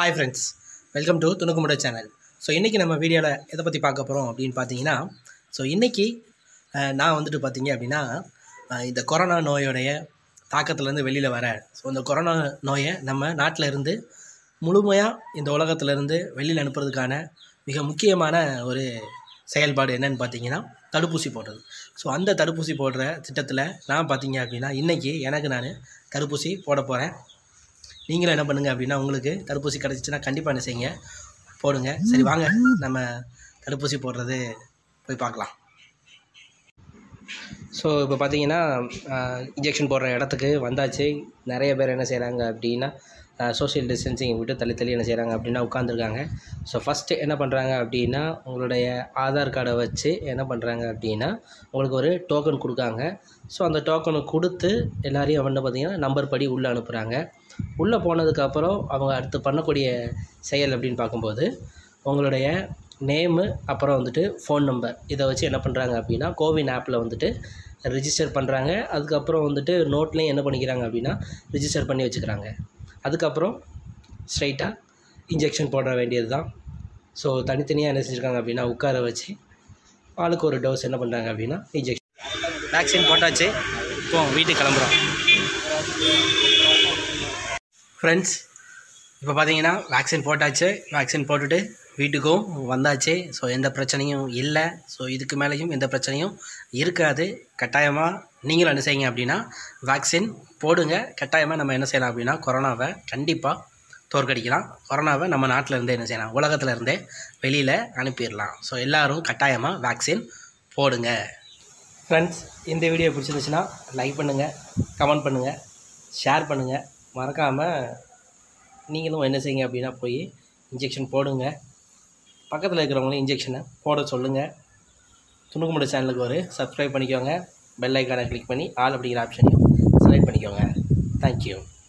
hi friends welcome to துணுக்குமுட channel so இன்றைக்கி நம்ம வீடியோவில் எதை பற்றி பார்க்க போகிறோம் அப்படின்னு பார்த்தீங்கன்னா ஸோ இன்றைக்கி நான் வந்துட்டு பார்த்தீங்க அப்படின்னா அஹ், இந்த கொரோனா நோயோடைய தாக்கத்துலேருந்து வெளியில் வர ஸோ இந்த கொரோனா நோயை நம்ம நாட்டில் இருந்து முழுமையாக இந்த உலகத்திலேருந்து வெளியில் அனுப்புறதுக்கான மிக முக்கியமான ஒரு செயல்பாடு என்னன்னு பார்த்தீங்கன்னா தடுப்பூசி போடுறது ஸோ அந்த தடுப்பூசி போடுற திட்டத்தில் நான் பார்த்தீங்க அப்படின்னா இன்றைக்கி எனக்கு நான் தடுப்பூசி போட போகிறேன் நீங்களும் என்ன பண்ணுங்க அப்படின்னா உங்களுக்கு தடுப்பூசி கிடச்சிச்சின்னா கண்டிப்பாக என்ன செய்யுங்க போடுங்க சரி வாங்க நம்ம தடுப்பூசி போடுறது போய் பார்க்கலாம் ஸோ இப்போ பார்த்தீங்கன்னா இன்ஜெக்ஷன் போடுற இடத்துக்கு வந்தாச்சு நிறைய பேர் என்ன செய்கிறாங்க அப்படின்னா சோஷியல் டிஸ்டன்சிங் விட்டு தள்ளி தள்ளி என்ன செய்கிறாங்க அப்படின்னா உட்காந்துருக்காங்க ஸோ ஃபஸ்ட்டு என்ன பண்ணுறாங்க அப்படின்னா உங்களுடைய ஆதார் கார்டை வச்சு என்ன பண்ணுறாங்க அப்படின்னா உங்களுக்கு ஒரு டோக்கன் கொடுக்காங்க ஸோ அந்த டோக்கனை கொடுத்து எல்லாரையும் வந்து பார்த்தீங்கன்னா நம்பர் படி உள்ளே அனுப்புகிறாங்க உள்ளே போனதுக்கப்புறம் அவங்க அடுத்து பண்ணக்கூடிய செயல் அப்படின்னு பார்க்கும்போது உங்களுடைய நேமு அப்புறம் வந்துட்டு ஃபோன் நம்பர் இதை வச்சு என்ன பண்ணுறாங்க அப்படின்னா கோவின் ஆப்பில் வந்துட்டு ரிஜிஸ்டர் பண்ணுறாங்க அதுக்கப்புறம் வந்துட்டு நோட்லேயும் என்ன பண்ணிக்கிறாங்க அப்படின்னா ரிஜிஸ்டர் பண்ணி வச்சுக்கிறாங்க அதுக்கப்புறம் ஸ்ட்ரைட்டாக இன்ஜெக்ஷன் போட வேண்டியது தான் ஸோ தனித்தனியாக என்ன செஞ்சுருக்காங்க அப்படின்னா உட்கார வச்சு ஆளுக்கு ஒரு டோஸ் என்ன பண்ணுறாங்க அப்படின்னா இன்ஜெக்ஷன் வேக்சின் போட்டாச்சு இப்போ வீட்டுக்கு கிளம்புறோம் ஃப்ரெண்ட்ஸ் இப்போ பார்த்தீங்கன்னா வேக்சின் போட்டாச்சு வேக்சின் போட்டுட்டு வீட்டுக்கும் வந்தாச்சு ஸோ எந்த பிரச்சனையும் இல்லை ஸோ இதுக்கு மேலேயும் எந்த பிரச்சனையும் இருக்காது கட்டாயமாக நீங்களும் என்ன செய்யுங்க அப்படின்னா வேக்சின் போடுங்க கட்டாயமாக நம்ம என்ன செய்யலாம் அப்படின்னா கொரோனாவை கண்டிப்பாக தோற்கடிக்கலாம் கொரோனாவை நம்ம நாட்டில் இருந்தே என்ன செய்யலாம் உலகத்தில் இருந்தே வெளியில் அனுப்பிடலாம் ஸோ எல்லாரும் கட்டாயமாக வேக்சின் போடுங்க ஃப்ரெண்ட்ஸ் இந்த வீடியோ பிடிச்சிருந்துச்சுன்னா லைக் பண்ணுங்கள் கமெண்ட் பண்ணுங்கள் ஷேர் பண்ணுங்கள் மறக்காமல் நீங்களும் என்ன செய்யுங்க அப்படின்னா போய் இன்ஜெக்ஷன் போடுங்க பக்கத்தில் இருக்கிறவங்களும் இன்ஜெக்ஷனை போட சொல்லுங்கள் துணுக்குமுட சேனலுக்கு ஒரு சப்ஸ்கிரைப் பண்ணிக்கோங்க பெல் ஐக்கானை கிளிக் பண்ணி ஆல் அப்படிங்கிற ஆப்ஷனையும் செலக்ட் பண்ணிக்கோங்க தேங்க்யூ